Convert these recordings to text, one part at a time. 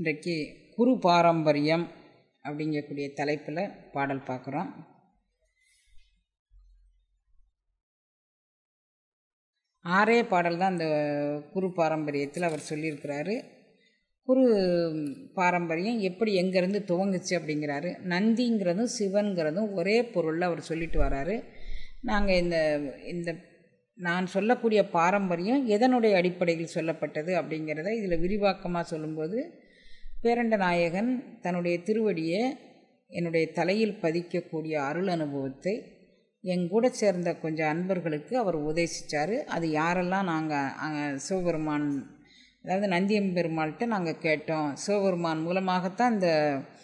இன்றைக்கு குரு பாரம்பரியம் அப்படிங்கக்கூடிய தலைப்பில் பாடல் பார்க்குறோம் ஆறே பாடல் தான் அந்த குரு பாரம்பரியத்தில் அவர் சொல்லியிருக்கிறாரு குரு பாரம்பரியம் எப்படி எங்கேருந்து துவங்குச்சு அப்படிங்கிறாரு நந்திங்கிறதும் சிவன்கிறதும் ஒரே பொருளில் அவர் சொல்லிட்டு வராரு நாங்கள் இந்த இந்த நான் சொல்லக்கூடிய பாரம்பரியம் எதனுடைய அடிப்படையில் சொல்லப்பட்டது அப்படிங்கிறத இதில் விரிவாக்கமாக சொல்லும்போது பேரண்ட நாயகன் தன்னுடைய திருவடியை என்னுடைய தலையில் பதிக்கக்கூடிய அருள் அனுபவத்தை என் கூட சேர்ந்த கொஞ்சம் அன்பர்களுக்கு அவர் உபதேசித்தார் அது யாரெல்லாம் நாங்கள் சிவபெருமான் அதாவது நந்தியம்பெருமாள்கிட்ட நாங்கள் கேட்டோம் சிவபெருமான் மூலமாகத்தான் இந்த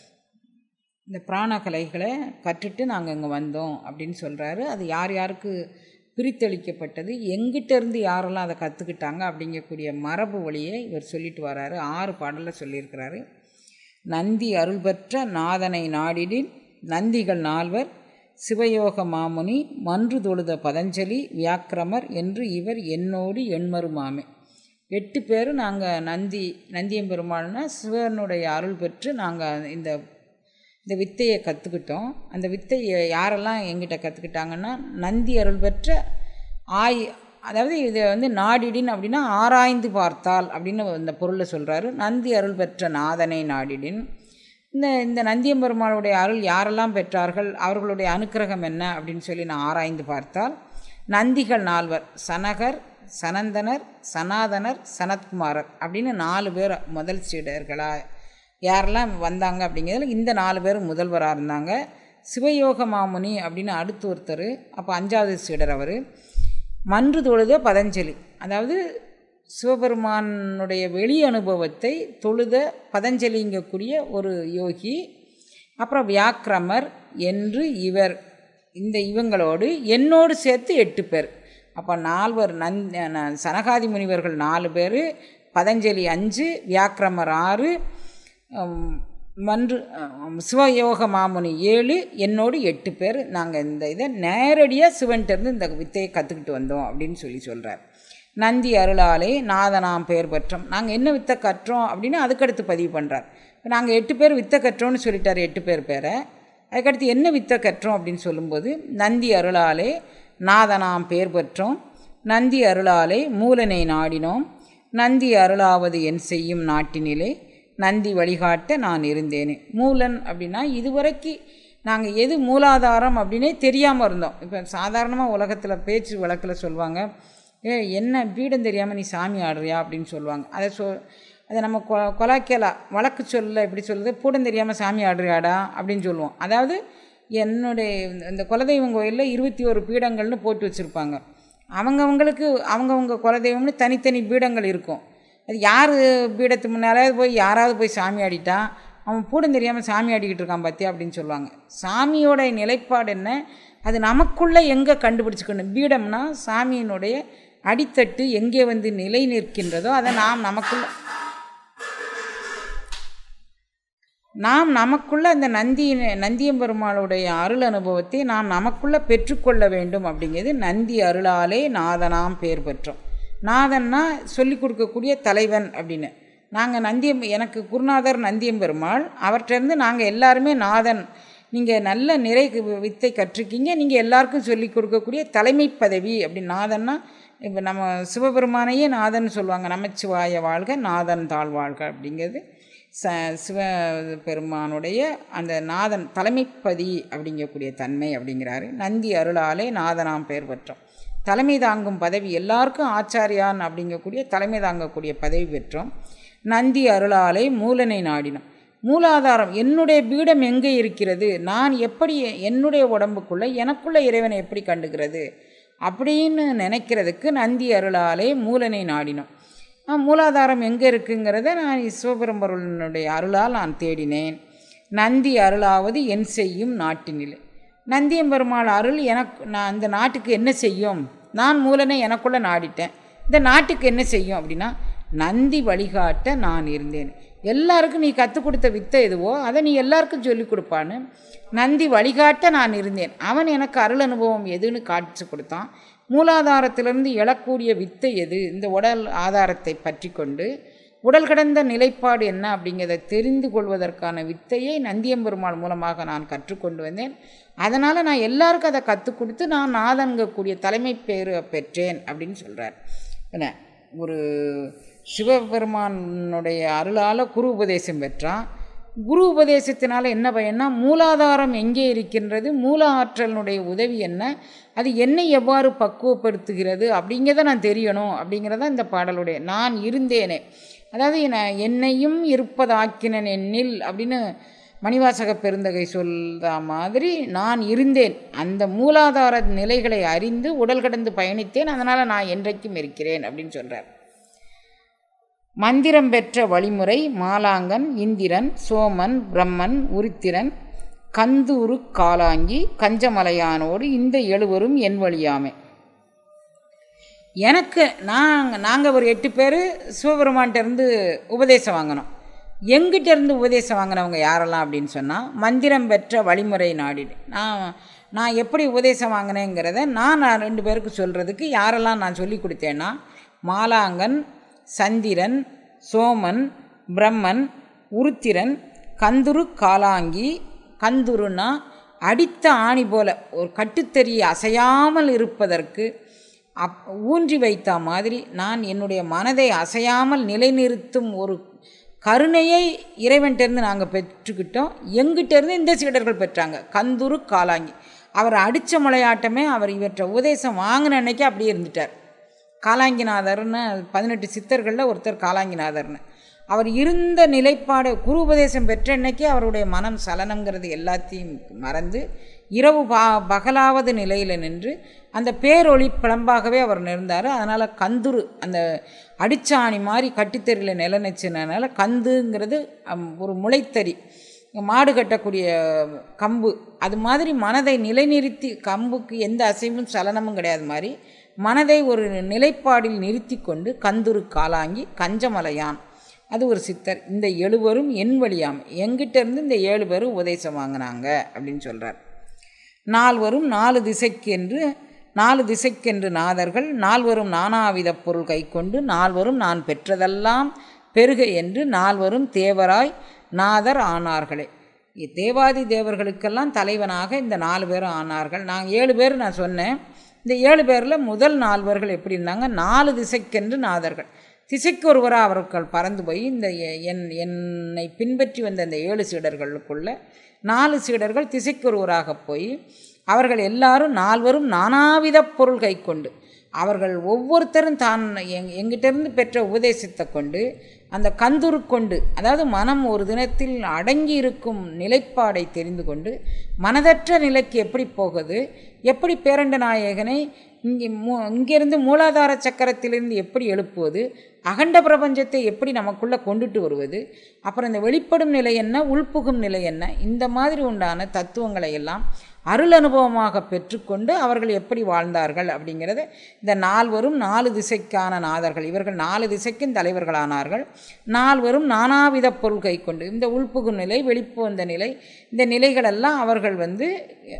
இந்த பிராணகலைகளை கற்றுட்டு நாங்கள் இங்கே வந்தோம் அப்படின்னு சொல்கிறாரு அது யார் யாருக்கு பிரித்தளிக்கப்பட்டது எங்கிட்டேருந்து யாரெல்லாம் அதை கற்றுக்கிட்டாங்க அப்படிங்கக்கூடிய மரபு வழியை இவர் சொல்லிட்டு வராரு ஆறு பாடலில் சொல்லியிருக்கிறாரு நந்தி அருள் பெற்ற நாதனை நாடிடில் நந்திகள் நால்வர் சிவயோக மாமுனி மன்று தொழுத பதஞ்சலி வியாக்கிரமர் என்று இவர் என்னோடு எண்மருமாமே எட்டு பேர் நாங்கள் நந்தி நந்தியம்பெருமாள்னா சிவனுடைய அருள் பெற்று நாங்கள் இந்த இந்த வித்தையை கற்றுக்கிட்டோம் அந்த வித்தையை யாரெல்லாம் எங்கிட்ட கற்றுக்கிட்டாங்கன்னா நந்தி அருள் பெற்ற ஆய் அதாவது இதை வந்து நாடிடின் அப்படின்னா ஆராய்ந்து பார்த்தால் அப்படின்னு இந்த பொருளை சொல்கிறாரு நந்தி அருள் பெற்ற நாதனை நாடிடின் இந்த இந்த நந்தியம்பெருமாளுடைய அருள் யாரெல்லாம் பெற்றார்கள் அவர்களுடைய அனுக்கிரகம் என்ன அப்படின்னு சொல்லி நான் ஆராய்ந்து பார்த்தால் நந்திகள் நால்வர் சனகர் சனந்தனர் சனாதனர் சனத்குமாரர் அப்படின்னு நாலு பேர் முதல் சீடர்களாக யாரெல்லாம் வந்தாங்க அப்படிங்கிறதுல இந்த நாலு பேர் முதல்வராக இருந்தாங்க சிவயோக மாமுனி அப்படின்னு அடுத்து ஒருத்தர் அப்போ அஞ்சாவது சீடர் அவர் மன்று தொழுத பதஞ்சலி அதாவது சிவபெருமானுடைய வெளி அனுபவத்தை தொழுத பதஞ்சலிங்கக்கூடிய ஒரு யோகி அப்புறம் வியாக்கிரமர் என்று இவர் இந்த இவங்களோடு என்னோடு சேர்த்து எட்டு பேர் அப்போ நால்வர் நந் சனகாதி முனிவர்கள் நாலு பேர் பதஞ்சலி அஞ்சு வியாக்கிரமர் ஆறு மன்று சிவயோக மாமுனி ஏழு என்னோடு எட்டு பேர் நாங்கள் இந்த இதை நேரடியாக சிவன்கிட்டருந்து இந்த வித்தையை கற்றுக்கிட்டு வந்தோம் அப்படின்னு சொல்லி சொல்கிறார் நந்தி அருளாலே நாதனாம் பெயர் பெற்றோம் நாங்கள் என்ன வித்தை கற்றோம் அப்படின்னு அதுக்கடுத்து பதிவு பண்ணுறார் இப்போ நாங்கள் எட்டு பேர் வித்தை கற்றோன்னு சொல்லிட்டார் எட்டு பேர் பேரை அதுக்கடுத்து என்ன வித்தை கற்றோம் அப்படின்னு சொல்லும்போது நந்தி அருளாலே நாதனாம் பெயர் பெற்றோம் நந்தி அருளாலே மூலனை நாடினோம் நந்தி அருளாவது என் செய்யும் நாட்டினிலே நந்தி வழிகாட்ட நான் இருந்தேனே மூலன் அப்படின்னா இதுவரைக்கு நாங்கள் எது மூலாதாரம் அப்படின்னே தெரியாமல் இருந்தோம் இப்போ சாதாரணமாக உலகத்தில் பேச்சு வழக்கில் சொல்லுவாங்க ஏ என்ன பீடம் தெரியாமல் நீ சாமி ஆடுறியா அப்படின்னு சொல்லுவாங்க அதை சொ அதை நம்ம கொ கொலாக்கலா வழக்கு சொல்ல எப்படி சொல்லுது பூடம் தெரியாமல் சாமி ஆடுறியாடா அப்படின்னு சொல்லுவோம் அதாவது என்னுடைய இந்த குலதெய்வம் கோயிலில் இருபத்தி ஒரு பீடங்கள்னு போட்டு வச்சுருப்பாங்க அவங்கவுங்களுக்கு அவங்கவுங்க குலதெய்வம்னு தனித்தனி பீடங்கள் இருக்கும் அது யார் பீடத்து முன்னாலாவது போய் யாராவது போய் சாமி ஆடிட்டான் அவன் பூடம் தெரியாமல் சாமி ஆடிக்கிட்டு இருக்கான் பார்த்தியா அப்படின்னு சொல்லுவாங்க சாமியோட நிலைப்பாடு என்ன அது நமக்குள்ளே எங்கே கண்டுபிடிச்சிக்கணும் பீடம்னா சாமியினுடைய அடித்தட்டு எங்கே வந்து நிலை நிற்கின்றதோ அதை நாம் நமக்குள்ள நாம் நமக்குள்ள அந்த நந்தி நந்தியம்பெருமாளுடைய அருள் அனுபவத்தை நாம் நமக்குள்ளே பெற்றுக்கொள்ள வேண்டும் அப்படிங்கிறது நந்தி அருளாலே நாதனாம் பேர் பெற்றோம் நாதன்னா சொல்லி கொடுக்கக்கூடிய தலைவன் அப்படின்னு நாங்கள் நந்தியம் எனக்கு குருநாதர் நந்தியம்பெருமாள் அவர்கிட்டருந்து நாங்கள் எல்லாருமே நாதன் நீங்கள் நல்ல நிறை வித்தை கற்றுக்கீங்க நீங்கள் எல்லாருக்கும் சொல்லி கொடுக்கக்கூடிய தலைமை பதவி அப்படி நாதன்னா இப்போ நம்ம சிவபெருமானையே நாதன் சொல்லுவாங்க நமச்சிவாய வாழ்க நாதன் தாழ் வாழ்க அப்படிங்கிறது ச சிவ பெருமானுடைய அந்த நாதன் தலைமைப்பதி அப்படிங்கக்கூடிய தன்மை அப்படிங்கிறாரு நந்தி அருளாலே நாதனாம் பெயர் பெற்றோம் தலைமை தாங்கும் பதவி எல்லாருக்கும் ஆச்சாரியான் அப்படிங்கக்கூடிய தலைமை தாங்கக்கூடிய பதவி பெற்றோம் நந்தி அருளாலே மூலனை நாடினோம் மூலாதாரம் என்னுடைய பீடம் எங்கே இருக்கிறது நான் எப்படி என்னுடைய உடம்புக்குள்ளே எனக்குள்ள இறைவனை எப்படி கண்டுகிறது அப்படின்னு நினைக்கிறதுக்கு நந்தி அருளாலே மூலனை நாடினோம் மூலாதாரம் எங்கே இருக்குங்கிறத நான் சிவபெரும்பொருளினுடைய அருளால் நான் தேடினேன் நந்தி அருளாவது என் செய்யும் நாட்டினிலே நந்தியம்பெருமாள் அருள் எனக்கு நான் அந்த நாட்டுக்கு என்ன செய்யும் நான் மூலனை எனக்குள்ளே நாடிட்டேன் இந்த நாட்டுக்கு என்ன செய்யும் அப்படின்னா நந்தி வழிகாட்ட நான் இருந்தேன் எல்லாருக்கும் நீ கற்றுக் கொடுத்த வித்தை எதுவோ அதை நீ எல்லாருக்கும் சொல்லிக் கொடுப்பான்னு நந்தி வழிகாட்ட நான் இருந்தேன் அவன் எனக்கு அருள் அனுபவம் எதுன்னு காட்சி கொடுத்தான் மூலாதாரத்திலிருந்து எழக்கூடிய வித்தை எது இந்த உடல் ஆதாரத்தை பற்றி கொண்டு உடல் கடந்த நிலைப்பாடு என்ன அப்படிங்கிறத தெரிந்து கொள்வதற்கான வித்தையை நந்தியம்பெருமாள் மூலமாக நான் கற்றுக்கொண்டு வந்தேன் அதனால் நான் எல்லாருக்கும் அதை கற்றுக் கொடுத்து நான் நாதன்கக்கூடிய தலைமை பேரு பெற்றேன் அப்படின்னு சொல்கிறார் என்ன ஒரு சிவபெருமானுடைய அருளால் குரு உபதேசம் பெற்றான் குரு உபதேசத்தினால என்ன பயன்னா மூலாதாரம் எங்கே இருக்கின்றது மூல ஆற்றலினுடைய உதவி என்ன அது என்னை எவ்வாறு பக்குவப்படுத்துகிறது அப்படிங்கிறத நான் தெரியணும் அப்படிங்கிறத இந்த பாடலுடைய நான் இருந்தேனே அதாவது நான் என்னையும் இருப்பதாக்கினன் என்னில் அப்படின்னு மணிவாசக பெருந்தகை சொல்ற மாதிரி நான் இருந்தேன் அந்த மூலாதார நிலைகளை அறிந்து உடல் கடந்து பயணித்தேன் அதனால் நான் என்றைக்கும் இருக்கிறேன் அப்படின்னு சொல்கிறார் மந்திரம் பெற்ற வழிமுறை மாலாங்கன் இந்திரன் சோமன் பிரம்மன் உருத்திரன் கந்தூரு காலாங்கி கஞ்சமலையானோடு இந்த எழுவரும் என் வழியாமே எனக்கு நாங்கள் நாங்கள் ஒரு எட்டு பேர் சிவபெருமான்கிட்டேருந்து உபதேசம் வாங்கினோம் எங்கிட்ட இருந்து உபதேசம் வாங்கினவங்க யாரெல்லாம் அப்படின்னு சொன்னால் மந்திரம் பெற்ற வழிமுறை நாடிடு நான் நான் எப்படி உபதேசம் வாங்கினேங்கிறத நான் நான் ரெண்டு பேருக்கு சொல்கிறதுக்கு யாரெல்லாம் நான் சொல்லி கொடுத்தேன்னா மாலாங்கன் சந்திரன் சோமன் பிரம்மன் உருத்திரன் கந்துரு காலாங்கி கந்துருன்னா அடித்த ஆணி போல ஒரு கட்டுத்தறியை அசையாமல் இருப்பதற்கு அப் ஊன்றி வைத்த மாதிரி நான் என்னுடைய மனதை அசையாமல் நிலைநிறுத்தும் ஒரு கருணையை இறைவன்கிட்டேருந்து நாங்கள் பெற்றுக்கிட்டோம் எங்கிட்டேருந்து இந்த சீடர்கள் பெற்றாங்க கந்துரு காலாங்கி அவர் அடித்த மலையாட்டமே அவர் இவற்றை உபதேசம் வாங்கின அன்னைக்கு அப்படியே இருந்துட்டார் காலாங்கிநாதர்னு பதினெட்டு சித்தர்களில் ஒருத்தர் காலாங்கிநாதர்னு அவர் இருந்த நிலைப்பாடு குரு உபதேசம் பெற்ற அன்னைக்கு அவருடைய மனம் சலனங்கிறது எல்லாத்தையும் மறந்து இரவு பா பகலாவது நிலையில் நின்று அந்த பேரொளி பிளம்பாகவே அவர் நிறந்தார் அதனால் கந்துரு அந்த அடிச்சாணி மாதிரி கட்டித்தறியில் நிலநிச்சனால கந்துங்கிறது ஒரு முளைத்தறி மாடு கட்டக்கூடிய கம்பு அது மாதிரி மனதை நிலைநிறுத்தி கம்புக்கு எந்த அசைவும் சலனமும் கிடையாது மாதிரி மனதை ஒரு நிலைப்பாடில் நிறுத்தி கொண்டு கந்துரு காலாங்கி கஞ்சமலையான் அது ஒரு சித்தர் இந்த எழுவரும் என் வழியாம் எங்கிட்டேருந்து இந்த ஏழு பேரும் உபதேசம் வாங்கினாங்க அப்படின்னு சொல்கிறார் நால்வரும் நாலு திசைக்கென்று நாலு திசைக்கென்று நாதர்கள் நால்வரும் நானாவித பொருள் கைக்கொண்டு நால்வரும் நான் பெற்றதெல்லாம் பெருக என்று நால்வரும் தேவராய் நாதர் ஆனார்களே தேவாதி தேவர்களுக்கெல்லாம் தலைவனாக இந்த நாலு பேரும் ஆனார்கள் நான் ஏழு பேர் நான் சொன்னேன் இந்த ஏழு பேரில் முதல் நால்வர்கள் எப்படி இருந்தாங்க நாலு திசைக்கென்று நாதர்கள் திசைக்கு ஒருவராக அவர்கள் பறந்து போய் இந்த என் என்னை பின்பற்றி வந்த இந்த ஏழு சீடர்களுக்குள்ள நாலு சீடர்கள் திசைக்கு ஒருவராக போய் அவர்கள் எல்லாரும் நால்வரும் நானாவித பொருள் கை கொண்டு அவர்கள் ஒவ்வொருத்தரும் தான் எங் எங்கிட்டேருந்து பெற்ற உபதேசத்தை கொண்டு அந்த கந்துரு கொண்டு அதாவது மனம் ஒரு தினத்தில் அடங்கி இருக்கும் நிலைப்பாடை தெரிந்து கொண்டு மனதற்ற நிலைக்கு எப்படி போகுது எப்படி பேரண்ட நாயகனை இங்கே மூ இங்கேருந்து மூலாதார சக்கரத்திலிருந்து எப்படி எழுப்புவது அகண்ட பிரபஞ்சத்தை எப்படி நமக்குள்ளே கொண்டுட்டு வருவது அப்புறம் இந்த வெளிப்படும் நிலை என்ன உள்புகும் நிலை என்ன இந்த மாதிரி உண்டான தத்துவங்களை எல்லாம் அருள் அனுபவமாக பெற்றுக்கொண்டு அவர்கள் எப்படி வாழ்ந்தார்கள் அப்படிங்கிறத இந்த நால்வரும் நாலு திசைக்கான நாதர்கள் இவர்கள் நாலு திசைக்கும் தலைவர்களானார்கள் நால்வரும் நானாவித பொருள் கை கொண்டு இந்த உள்புகும் நிலை வெளிப்பு வந்த நிலை இந்த நிலைகளெல்லாம் அவர்கள் வந்து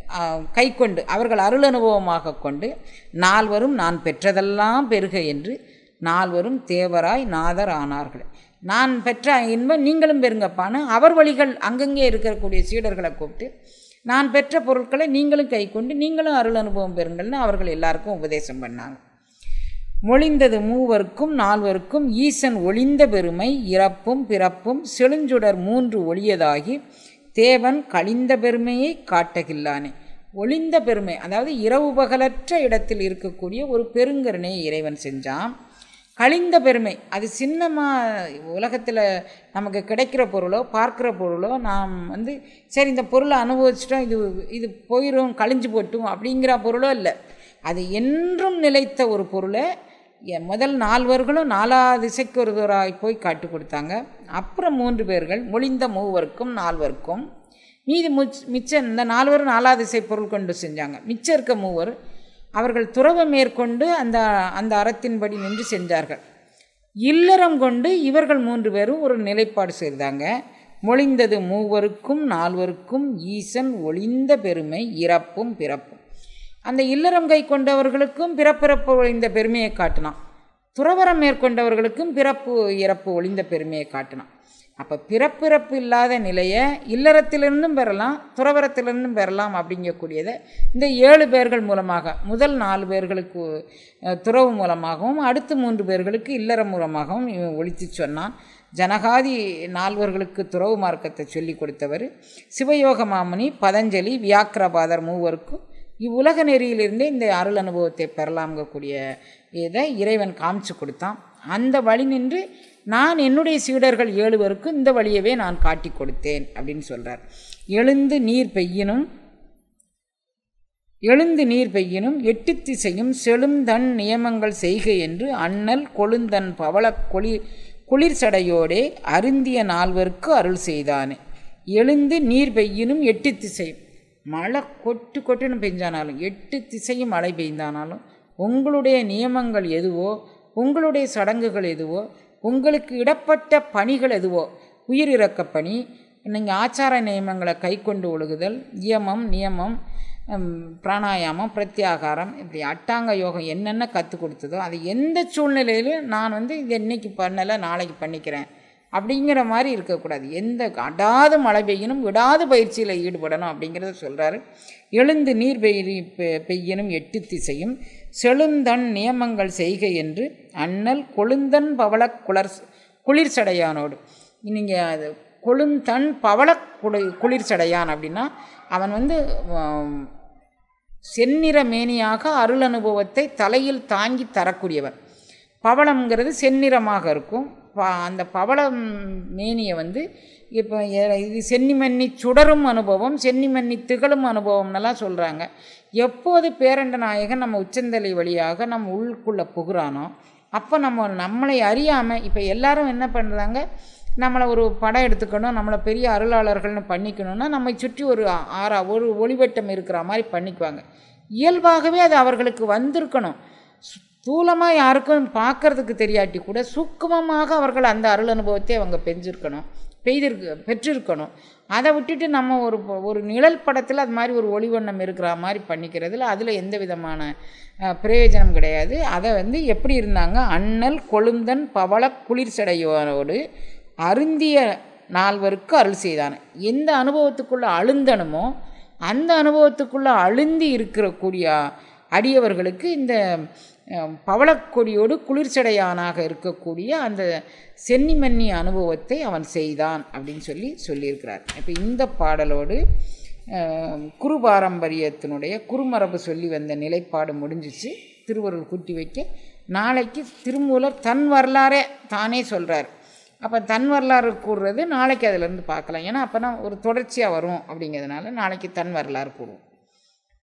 கை கொண்டு அவர்கள் அருள் அனுபவமாக கொண்டு நால்வரும் நான் பெற்றதெல்லாம் பெருக என்று நால்வரும் தேவராய் நாதர் ஆனார்கள் நான் பெற்ற இன்பம் நீங்களும் பெருங்கப்பான்னு அவர் வழிகள் அங்கங்கே இருக்கக்கூடிய சீடர்களை கூப்பிட்டு நான் பெற்ற பொருட்களை நீங்களும் கை கொண்டு நீங்களும் அருள் அனுபவம் பெறுங்கள்னு அவர்கள் எல்லாருக்கும் உபதேசம் பண்ணாங்க மொழிந்தது மூவருக்கும் நால்வருக்கும் ஈசன் ஒளிந்த பெருமை இறப்பும் பிறப்பும் செழுஞ்சுடர் மூன்று ஒளியதாகி தேவன் கழிந்த பெருமையை காட்டகில்லானே ஒளிந்த பெருமை அதாவது இரவு பகலற்ற இடத்தில் இருக்கக்கூடிய ஒரு பெருங்கருணையை இறைவன் செஞ்சான் கழிந்த பெருமை அது சின்னமாக உலகத்தில் நமக்கு கிடைக்கிற பொருளோ பார்க்குற பொருளோ நாம் வந்து சரி இந்த பொருளை அனுபவிச்சிட்டோம் இது இது போயிடும் கழிஞ்சு போட்டும் அப்படிங்கிற பொருளோ இல்லை அது என்றும் நிலைத்த ஒரு பொருளை முதல் நால்வர்களும் நாலா திசைக்கு ஒருவராய் போய் காட்டு கொடுத்தாங்க அப்புறம் மூன்று பேர்கள் மொழிந்த மூவருக்கும் நால்வருக்கும் மீதி முச் மிச்சம் இந்த நால்வரும் நாலா திசை பொருள் கொண்டு செஞ்சாங்க மிச்சம் இருக்க மூவர் அவர்கள் துறவை மேற்கொண்டு அந்த அந்த அறத்தின்படி நின்று செஞ்சார்கள் இல்லறம் கொண்டு இவர்கள் மூன்று பேரும் ஒரு நிலைப்பாடு செய்தாங்க மொழிந்தது மூவருக்கும் நால்வருக்கும் ஈசன் ஒளிந்த பெருமை இறப்பும் பிறப்பும் அந்த இல்லறம் கை கொண்டவர்களுக்கும் பிறப்பிறப்பு ஒழிந்த பெருமையை காட்டினான் துறவரம் மேற்கொண்டவர்களுக்கும் பிறப்பு இறப்பு ஒளிந்த பெருமையை காட்டினான் அப்போ பிறப்பிறப்பு இல்லாத நிலையை இல்லறத்திலிருந்தும் பெறலாம் துறவரத்திலிருந்தும் பெறலாம் அப்படிங்கக்கூடியதை இந்த ஏழு பேர்கள் மூலமாக முதல் நாலு பேர்களுக்கு அஹ், துறவு மூலமாகவும் அடுத்த மூன்று பேர்களுக்கு இல்லறம் மூலமாகவும் இவன் ஒழித்து சொன்னான் ஜனகாதி நால்வர்களுக்கு துறவு மார்க்கத்தை சொல்லி கொடுத்தவர் சிவயோக மாமுனி பதஞ்சலி வியாக்கிரபாதர் மூவருக்கும் இவ்வுலக நெறியிலிருந்தே இந்த அருள் அனுபவத்தை பெறலாம்கக்கூடிய இதை இறைவன் காமிச்சு கொடுத்தான் அந்த வழி நின்று நான் என்னுடைய சீடர்கள் ஏழு பேருக்கும் இந்த வழியவே நான் காட்டி கொடுத்தேன் அப்படின்னு சொல்கிறார் எழுந்து நீர் பெய்யினும் எழுந்து நீர் பெய்யினும் எட்டு திசையும் செழுந்தன் நியமங்கள் செய்க என்று அண்ணல் கொழுந்தன் பவள கொளி குளிர் சடையோடே அருந்திய நால்வருக்கு அருள் செய்தானே எழுந்து நீர் பெய்யினும் எட்டு திசையும் மழை கொட்டு கொட்டுன்னு பெஞ்சானாலும் எட்டு திசையும் மழை பெய்ந்தானாலும் உங்களுடைய நியமங்கள் எதுவோ உங்களுடைய சடங்குகள் எதுவோ உங்களுக்கு இடப்பட்ட பணிகள் எதுவோ உயிர் இறக்க பணி நீங்கள் ஆச்சார நியமங்களை கை கொண்டு ஒழுகுதல் நியமம் நியமம் ஹம், பிராணாயாமம் பிரத்யாகாரம் இப்படி அட்டாங்க யோகம் என்னென்ன கற்றுக் கொடுத்ததோ அது எந்த சூழ்நிலையிலும் நான் வந்து இது இன்னைக்கு பண்ணலை நாளைக்கு பண்ணிக்கிறேன் அப்படிங்கிற மாதிரி இருக்கக்கூடாது எந்த அடாது மழை பெய்யணும் விடாது பயிற்சியில் ஈடுபடணும் அப்படிங்கிறத சொல்கிறாரு எழுந்து நீர் பெய்ய பெ- பெய்யணும் எட்டு திசையும் செழுந்தன் நியமங்கள் செய்க என்று அண்ணல் கொழுந்தன் பவள குளர் குளிர் சடையானோடு நீங்கள் அது கொழுந்தன் பவள குளி குளிர் சடையான் அப்படின்னா அவன் வந்து ஆம், செந்நிற மேனியாக அருள் அனுபவத்தை தலையில் தாங்கி தரக்கூடியவன் பவளம்ங்கிறது செந்நிறமாக இருக்கும் ப- அந்த பவளம் மேனியை வந்து இப்போ இது சென்னிமன்னி சுடரும் அனுபவம் சென்னிமன்னி திகழும் அனுபவம்னெல்லாம் சொல்கிறாங்க எப்போது பேரண்ட நாயகன் நம்ம உச்சந்தலை வழியாக நம்ம உள்ளுக்குள்ளே புகுறானோ அப்போ நம்ம நம்மளை அறியாமல் இப்போ எல்லாரும் என்ன பண்ணுறாங்க நம்மளை ஒரு படம் எடுத்துக்கணும் நம்மளை பெரிய அருளாளர்கள்னு பண்ணிக்கணும்னா நம்மை சுற்றி ஒரு ஆறா ஒரு ஒளிவட்டம் இருக்கிற மாதிரி பண்ணிக்குவாங்க இயல்பாகவே அது அவர்களுக்கு வந்திருக்கணும் ஸ்தூலமாக யாருக்கும் பார்க்கறதுக்கு தெரியாட்டி கூட சூக்குமமாக அவர்கள் அந்த அருள் அனுபவத்தை அவங்க பெஞ்சிருக்கணும் பெய்திருக்கு பெற்றிருக்கணும் அதை விட்டுட்டு நம்ம ஒரு ப- ஒரு நிழல் படத்தில் அது மாதிரி ஒரு ஒளிவண்ணம் இருக்கிற மாதிரி பண்ணிக்கிறதுல அதில் எந்த விதமான அஹ், பிரயோஜனம் கிடையாது அதை வந்து எப்படி இருந்தாங்க அண்ணல் கொழுந்தன் பவள குளிர் சடையோடு அருந்திய நால்வருக்கு அருள் செய்தான எந்த அனுபவத்துக்குள்ளே அழுந்தணுமோ அந்த அனுபவத்துக்குள்ளே அழுந்தி இருக்கிற கூடிய அடியவர்களுக்கு இந்த அஹ், பவளக்கொடியோடு குளிர்ச்சடையானாக இருக்கக்கூடிய அந்த சென்னிமன்னி அனுபவத்தை அவன் செய்தான் அப்படின்னு சொல்லி சொல்லியிருக்கிறார் இப்போ இந்த பாடலோடு அஹ், குரு பாரம்பரியத்தினுடைய குருமரபு சொல்லி வந்த நிலைப்பாடு முடிஞ்சிச்சு திருவருள் கூட்டி வைக்க நாளைக்கு திருமூலர் தன் வரலாறே தானே சொல்கிறார் அப்போ தன் வரலாறு கூறுறது நாளைக்கு அதிலேருந்து பார்க்கலாம் ஏன்னா அப்போ ஒரு தொடர்ச்சியாக வரும் அப்படிங்கிறதுனால நாளைக்கு தன் வரலாறு கூறுவோம்